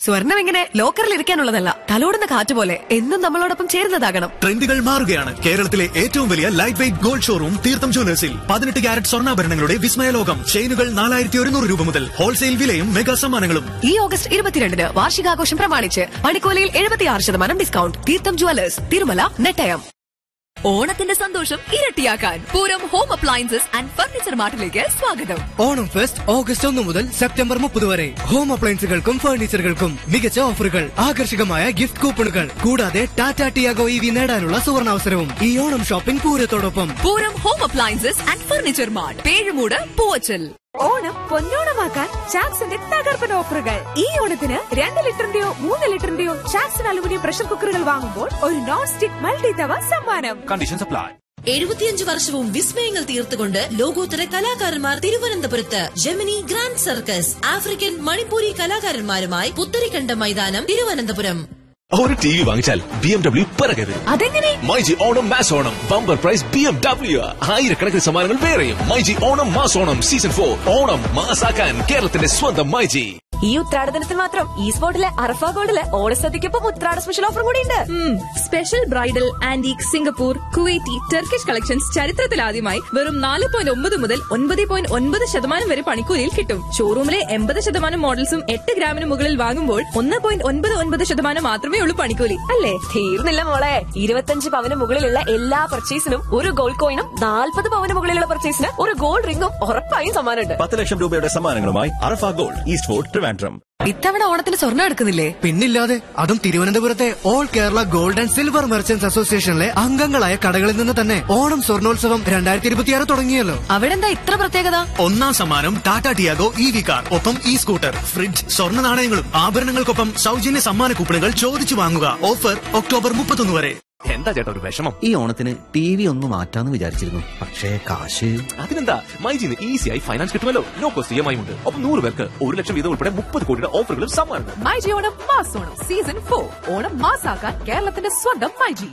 സ്വർണം ഇങ്ങനെ ലോക്കറിൽ ഇരിക്കാനുള്ളതല്ല തലോടുന്ന കാറ്റ് പോലെ എന്നും നമ്മളോടൊപ്പം ചേരുന്നതാകണം ട്രെൻഡുകൾ മാറുകയാണ് കേരളത്തിലെ ഏറ്റവും വലിയ ലൈറ്റ് വെയിറ്റ് ഗോൾഡ് ഷോറൂം തീർത്ഥം ജ്വല്ലേഴ്സിൽ പതിനെട്ട് ക്യാരറ്റ് സ്വർണ്ണാഭരണങ്ങളുടെ വിസ്മയലോകം ചെയിനുകൾ നാലായിരത്തി ഒരുന്നൂറ് രൂപ മുതൽ ഹോൾസെയിൽ വിലയും മെഗാ സമ്മാനങ്ങളും ഈ ഓഗസ്റ്റ് ഇരുപത്തിരണ്ടിന് വാർഷികാഘോഷം പ്രമാണിച്ച് പണിക്കോലയിൽ എഴുപത്തിയാറ് ശതമാനം ഡിസ്കൗണ്ട് തീർത്ഥം ജ്വല്ലേഴ്സ് തിരുമല നെട്ടയം ഓണത്തിന്റെ സന്തോഷം ഇരട്ടിയാക്കാൻ Pooram home appliances and furniture മാർട്ടിലേക്ക് സ്വാഗതം ഓണം ഫെസ്റ്റ് ഓഗസ്റ്റ് ഒന്ന് മുതൽ സെപ്റ്റംബർ മുപ്പത് വരെ ഹോം അപ്ലയൻസുകൾക്കും ഫർണിച്ചറുകൾക്കും മികച്ച ഓഫറുകൾ ആകർഷകമായ ഗിഫ്റ്റ് കൂപ്പണുകൾ കൂടാതെ ടാറ്റ ടിയാഗോ ഇ വി നേടാനുള്ള സുവർണാവസരവും ഈ ഓണം ഷോപ്പിംഗ് പൂരത്തോടൊപ്പം Pooram home appliances and furniture mart Pezhumoodu Poovachal Onam പൊന്നോണമാക്കാൻ ചാക്സിന്റെ തകർപ്പൻ ഓഫറുകൾ ഈ ഓണത്തിന് രണ്ട് ലിറ്ററിന്റെയോ മൂന്ന് ലിറ്ററിന്റെയോ ചാക്സൺ അലുമിനിയം പ്രഷർ കുക്കറുകൾ വാങ്ങുമ്പോൾ ഒരു നോൺ സ്റ്റിക് മൾട്ടി തവ സമ്മാനം കണ്ടീഷൻസ് അപ്ലൈ എഴുപത്തിയഞ്ച് വർഷവും വിസ്മയങ്ങൾ തീർത്തുകൊണ്ട് ലോകോത്തര കലാകാരന്മാർ തിരുവനന്തപുരത്ത് Gemini grand circus African Manipuri കലാകാരന്മാരുമായി പുത്തരിക്കണ്ട മൈതാനം തിരുവനന്തപുരം ഒരു ടി വി വാങ്ങിച്ചാൽ ബി എം ഡബ്ല്യു പിറകരുത് അതെങ്ങനെ myG Onam mass Onam bumper prize B M W ആയിരക്കണക്കിന് സമ്മാനങ്ങൾ വേറെയും myG Onam mass Onam season for Onam മാസാക്കാൻ കേരളത്തിന്റെ സ്വന്തം മൈജി ഈ ഉത്രാടദിനത്തിൽ മാത്രം ഈ സ്പോട്ടിലെ അറഫ ഗോൾഡിലെ ഓണസദ്യക്കൊപ്പം ഉത്രാട സ്പെഷ്യൽ ഓഫർ കൂടി ഉണ്ട് special bridal antique Singapore Kuwaiti Turkish collections ചരിത്രത്തിലാദ്യമായി വെറും നാല് പോയിന്റ് ഒമ്പത് മുതൽ ഒൻപത് പോയിന്റ് ഒൻപത് ശതമാനം വരെ പണിക്കൂലിയിൽ കിട്ടും ഷോറൂമിലെ എൺപത് ശതമാനം മോഡൽസും എട്ട് ഗ്രാമിന് മുകളിൽ വാങ്ങുമ്പോൾ ഒന്ന് പോയിന്റ് ഒൻപത് ഒൻപത് ശതമാനം മാത്രമേ ഉള്ളൂ പണിക്കൂലി അല്ലേ തീർന്നില്ല മോളെ ഇരുപത്തഞ്ച് പവന് മുകളിലുള്ള എല്ലാ പർച്ചേസിനും ഒരു ഗോൾഡ് കോയിനും നാൽപ്പത് പവന് മുകളിലുള്ള പർച്ചേസിന് ഒരു ഗോൾഡ് റിംഗും ഉറപ്പായും സമ്മാനമുണ്ട് പത്ത് ലക്ഷം രൂപയുടെ സമ്മാനങ്ങളുമായി Arafa gold east fort Trivandrum ഇത്തവണ ഓണത്തിന് സ്വർണ്ണം എടുക്കുന്നില്ലേ പിന്നില്ലാതെ അതും തിരുവനന്തപുരത്തെ all Kerala gold and silver merchants അസോസിയേഷനിലെ അംഗങ്ങളായ കടകളിൽ നിന്ന് തന്നെ ഓണം സ്വർണോത്സവം രണ്ടായിരത്തി ഇരുപത്തിയാറ് തുടങ്ങിയല്ലോ അവിടെ എന്താ ഇത്ര പ്രത്യേകത ഒന്നാം സമ്മാനം Tata Tiago E V car ഒപ്പം ഇ സ്കൂട്ടർ ഫ്രിഡ്ജ് സ്വർണ്ണ നാണയങ്ങളും ആഭരണങ്ങൾക്കൊപ്പം സൗജന്യ സമ്മാന കൂപ്പണുകൾ ചോദിച്ചു വാങ്ങുക ഓഫർ ഒക്ടോബർ മുപ്പത്തൊന്ന് വരെ എന്താ ചേട്ടാ ഒരു വിഷമം ഈ ഓണത്തിന് ടി വി ഒന്ന് മാറ്റാന്ന് വിചാരിച്ചിരുന്നു പക്ഷേ കാശ് അതിനെന്താ മൈജിന്ന് ഈസിയായി ഫൈനാൻസ് കിട്ടുമല്ലോ no cost E M I ഉണ്ട് ഒപ്പം നൂറ് പേർക്ക് ഒരു ലക്ഷം വീതം ഉൾപ്പെടെ മുപ്പത് കോടിയുടെ ഓഫറുകളും സമ്മാനം myG Onam mass Onam season for Onam മാസാക്കാൻ കേരളത്തിന്റെ സ്വന്തം മൈജി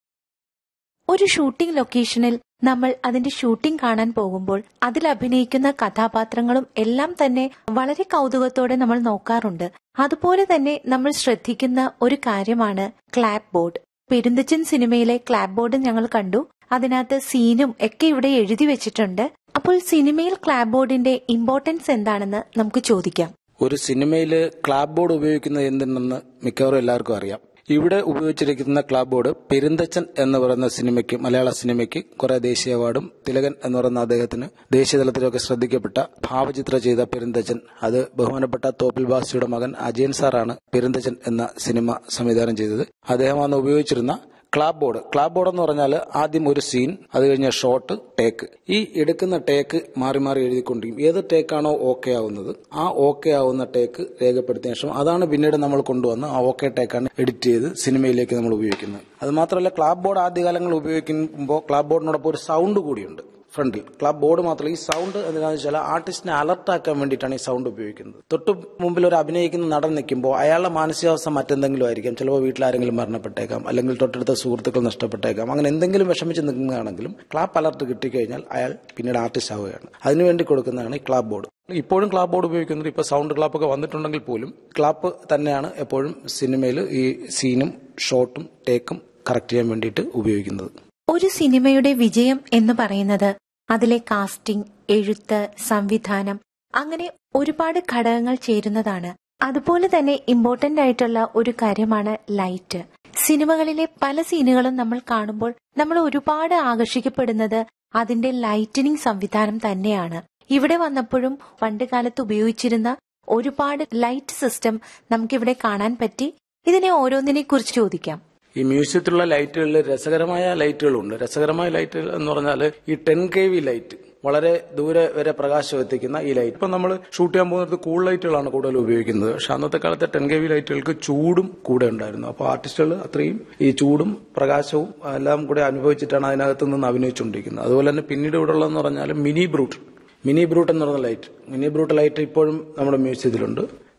ഒരു ഷൂട്ടിംഗ് ലൊക്കേഷനിൽ നമ്മൾ അതിന്റെ ഷൂട്ടിംഗ് കാണാൻ പോകുമ്പോൾ അതിൽ അഭിനയിക്കുന്ന കഥാപാത്രങ്ങളും എല്ലാം തന്നെ വളരെ കൗതുകത്തോടെ നമ്മൾ നോക്കാറുണ്ട് അതുപോലെ തന്നെ നമ്മൾ ശ്രദ്ധിക്കുന്ന ഒരു കാര്യമാണ് ക്ലാപ്പ് ബോർഡ് പെരുന്തച്ചൻ സിനിമയിലെ ക്ലാപ്പ് ബോർഡ് ഞങ്ങൾ കണ്ടു അതിനകത്ത് സീനും ഒക്കെ ഇവിടെ എഴുതി വെച്ചിട്ടുണ്ട് അപ്പോൾ സിനിമയിൽ ക്ലാപ്പ് ബോർഡിന്റെ ഇമ്പോർട്ടൻസ് എന്താണെന്ന് നമുക്ക് ചോദിക്കാം ഒരു സിനിമയിൽ ക്ലാബ് ബോർഡ് ഉപയോഗിക്കുന്നത് എന്തിനെന്ന് മിക്കവാറും എല്ലാവർക്കും അറിയാം ഇവിടെ ഉപയോഗിച്ചിരിക്കുന്ന ക്ലാബ് ബോർഡ് പെരുന്തച്ചൻ എന്ന് പറയുന്ന സിനിമയ്ക്ക് മലയാള സിനിമയ്ക്ക് കുറെ ദേശീയ അവാർഡും തിലകൻ എന്ന് പറയുന്ന അദ്ദേഹത്തിന് ദേശീയ തലത്തിലൊക്കെ ശ്രദ്ധിക്കപ്പെട്ട ഭാവചിത്ര ചെയ്ത പെരുന്തച്ചൻ അത് ബഹുമാനപ്പെട്ട തോപ്പിൽ ബാസിയുടെ മകൻ അജയൻ സാറാണ് പെരുന്തച്ചൻ എന്ന സിനിമ സംവിധാനം ചെയ്തത് അദ്ദേഹമാണ് ഉപയോഗിച്ചിരുന്ന ക്ലാബ് ബോർഡ് ക്ലാബ് ബോർഡ് എന്ന് പറഞ്ഞാൽ ആദ്യം ഒരു സീൻ അത് കഴിഞ്ഞ ഷോട്ട് ടേക്ക് ഈ എടുക്കുന്ന ടേക്ക് മാറി മാറി എഴുതിക്കൊണ്ടിരിക്കും ഏത് ടേക്കാണോ ഓക്കെ ആവുന്നത് ആ ഓക്കെ ആവുന്ന ടേക്ക് രേഖപ്പെടുത്തിയ ശേഷം അതാണ് പിന്നീട് നമ്മൾ കൊണ്ടുവന്ന് ആ ഓക്കെ ടേക്കാണ് എഡിറ്റ് ചെയ്ത് സിനിമയിലേക്ക് നമ്മൾ ഉപയോഗിക്കുന്നത് അത് മാത്രമല്ല ക്ലാബ് ബോർഡ് ആദ്യകാലങ്ങളിൽ ഉപയോഗിക്കുമ്പോൾ ക്ലാബ് ബോർഡിനോടൊപ്പം ഒരു സൗണ്ട് കൂടിയുണ്ട് ഫ്രണ്ടിൽ ക്ലബ് ബോർഡ് മാത്രമല്ല ഈ സൗണ്ട് എന്താണെന്ന് വെച്ചാൽ ആർട്ടിസ്റ്റിനെ അലർട്ട് ആക്കാൻ വേണ്ടിയിട്ടാണ് ഈ സൗണ്ട് ഉപയോഗിക്കുന്നത് തൊട്ട് മുമ്പിൽ ഒരു അഭിനയിക്കുന്ന നടൻ നിൽക്കുമ്പോൾ അയാളുടെ മാനസികാവസ്ഥ മറ്റെന്തെങ്കിലും ആയിരിക്കും ചിലപ്പോൾ വീട്ടിലാരെങ്കിലും മരണപ്പെട്ടേക്കാം അല്ലെങ്കിൽ തൊട്ടടുത്ത സുഹൃത്തുക്കൾ നഷ്ടപ്പെട്ടേക്കാം അങ്ങനെ എന്തെങ്കിലും വിഷമിച്ച് നിൽക്കുകയാണെങ്കിലും ക്ലാപ്പ് അലർട്ട് കിട്ടിക്കഴിഞ്ഞാൽ അയാൾ പിന്നീട് ആർട്ടിസ്റ്റ് ആവുകയാണ് അതിനുവേണ്ടി കൊടുക്കുന്നതാണ് ഈ ക്ലാബ് ബോർഡ് ഇപ്പോഴും ക്ലാബ് ബോർഡ് ഉപയോഗിക്കുന്നത് ഇപ്പോൾ സൗണ്ട് ക്ലാപ്പൊക്കെ വന്നിട്ടുണ്ടെങ്കിൽ പോലും ക്ലാപ്പ് തന്നെയാണ് എപ്പോഴും സിനിമയിൽ ഈ സീനും ഷോട്ടും ടേക്കും കറക്റ്റ് ചെയ്യാൻ വേണ്ടിയിട്ട് ഉപയോഗിക്കുന്നത് ഒരു സിനിമയുടെ വിജയം എന്ന് പറയുന്നത് അതിലെ കാസ്റ്റിംഗ് എഴുത്ത് സംവിധാനം അങ്ങനെ ഒരുപാട് ഘടകങ്ങൾ ചേരുന്നതാണ് അതുപോലെ തന്നെ ഇമ്പോർട്ടന്റ് ആയിട്ടുള്ള ഒരു കാര്യമാണ് ലൈറ്റ് സിനിമകളിലെ പല സീനുകളും നമ്മൾ കാണുമ്പോൾ നമ്മൾ ഒരുപാട് ആകർഷിക്കപ്പെടുന്നത് അതിന്റെ ലൈറ്റനിങ് സംവിധാനം തന്നെയാണ് ഇവിടെ വന്നപ്പോഴും പണ്ട് കാലത്ത് ഉപയോഗിച്ചിരുന്ന ഒരുപാട് ലൈറ്റ് സിസ്റ്റം നമുക്കിവിടെ കാണാൻ പറ്റി ഇതിനെ ഓരോന്നിനെ കുറിച്ച് ചോദിക്കാം ഈ മ്യൂസിയത്തിലുള്ള ലൈറ്റുകളിൽ രസകരമായ ലൈറ്റുകളുണ്ട് രസകരമായ ലൈറ്റുകൾ എന്ന് പറഞ്ഞാൽ ഈ ടെൻ കെ വി ലൈറ്റ് വളരെ ദൂരെ വരെ പ്രകാശം എത്തിക്കുന്ന ഈ ലൈറ്റ് ഇപ്പൊ നമ്മൾ ഷൂട്ട് ചെയ്യാൻ പോകുന്നത് കൂൾ ലൈറ്റുകളാണ് കൂടുതൽ ഉപയോഗിക്കുന്നത് പക്ഷെ അന്നത്തെ കാലത്തെ ടെൻ കെ വി ലൈറ്റുകൾക്ക് ചൂടും കൂടെ ഉണ്ടായിരുന്നു അപ്പോൾ ആർട്ടിസ്റ്റുകൾ അത്രയും ഈ ചൂടും പ്രകാശവും എല്ലാം കൂടെ അനുഭവിച്ചിട്ടാണ് അതിനകത്ത് നിന്ന് അഭിനയിച്ചുകൊണ്ടിരിക്കുന്നത് അതുപോലെ തന്നെ പിന്നീട് ഇവിടെ ഉള്ളതെന്ന് പറഞ്ഞാൽ മിനി ബ്രൂട്ട് മിനി ബ്രൂട്ട് എന്ന് പറയുന്ന ലൈറ്റ് മിനി ബ്രൂട്ട് ലൈറ്റ് ഇപ്പോഴും നമ്മുടെ മ്യൂസിയത്തിലുണ്ട്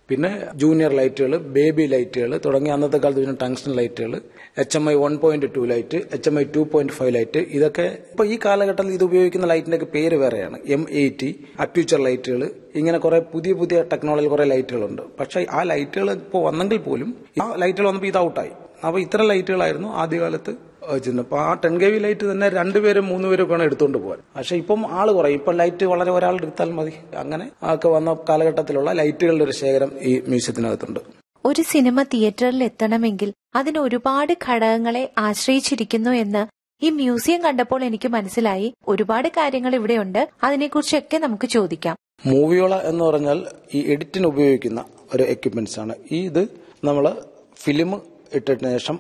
പിന്നെ ജൂനിയർ ലൈറ്റുകൾ ബേബി ലൈറ്റുകൾ തുടങ്ങി അന്നത്തെ കാലത്ത് പിന്നെ ടങ്സ്റ്റൺ ലൈറ്റുകൾ H M I one point two light H M I two point five light ഇതൊക്കെ ഇപ്പൊ ഈ കാലഘട്ടത്തിൽ ഇത് ഉപയോഗിക്കുന്ന ലൈറ്റിന്റെ ഒക്കെ പേര് വേറെയാണ് എം എയ്റ്റി അക്യൂച്ചർ ലൈറ്റുകൾ ഇങ്ങനെ കുറെ പുതിയ പുതിയ ടെക്നോളജി കുറെ ലൈറ്റുകളുണ്ട് പക്ഷെ ആ ലൈറ്റുകൾ ഇപ്പോൾ വന്നെങ്കിൽ പോലും ആ ലൈറ്റുകൾ വന്നപ്പോൾ ഇത് ഔട്ടായി അപ്പൊ ഇത്തരം ലൈറ്റുകളായിരുന്നു ആദ്യകാലത്ത് വെച്ചിരുന്നത് അപ്പൊ ആ ടെൻ കെ വി ലൈറ്റ് തന്നെ രണ്ടുപേരും മൂന്ന് പേരും വേണം എടുത്തുകൊണ്ട് പോകാൻ പക്ഷെ ഇപ്പം ആള് കുറയും ഇപ്പം ലൈറ്റ് വളരെ ഒരാൾ എടുത്താൽ മതി അങ്ങനെ ഒക്കെ വന്ന കാലഘട്ടത്തിലുള്ള ലൈറ്റുകളുടെ ഒരു ശേഖരം ഈ മ്യൂസിയത്തിനകത്തുണ്ട് ഒരു സിനിമ തിയേറ്ററിൽ എത്തണമെങ്കിൽ അതിന് ഒരുപാട് ഘടകങ്ങളെ ആശ്രയിച്ചിരിക്കുന്നു എന്ന് ഈ മ്യൂസിയം കണ്ടപ്പോൾ എനിക്ക് മനസ്സിലായി ഒരുപാട് കാര്യങ്ങൾ ഇവിടെയുണ്ട് അതിനെക്കുറിച്ചൊക്കെ നമുക്ക് ചോദിക്കാം മൂവിയോള എന്ന് പറഞ്ഞാൽ ഈ എഡിറ്റിന് ഉപയോഗിക്കുന്ന ഒരു എക്യുപ്മെന്റ്സ് ആണ് ഈ ഇത് നമ്മൾ ഫിലിം ഇട്ടതിന് ശേഷം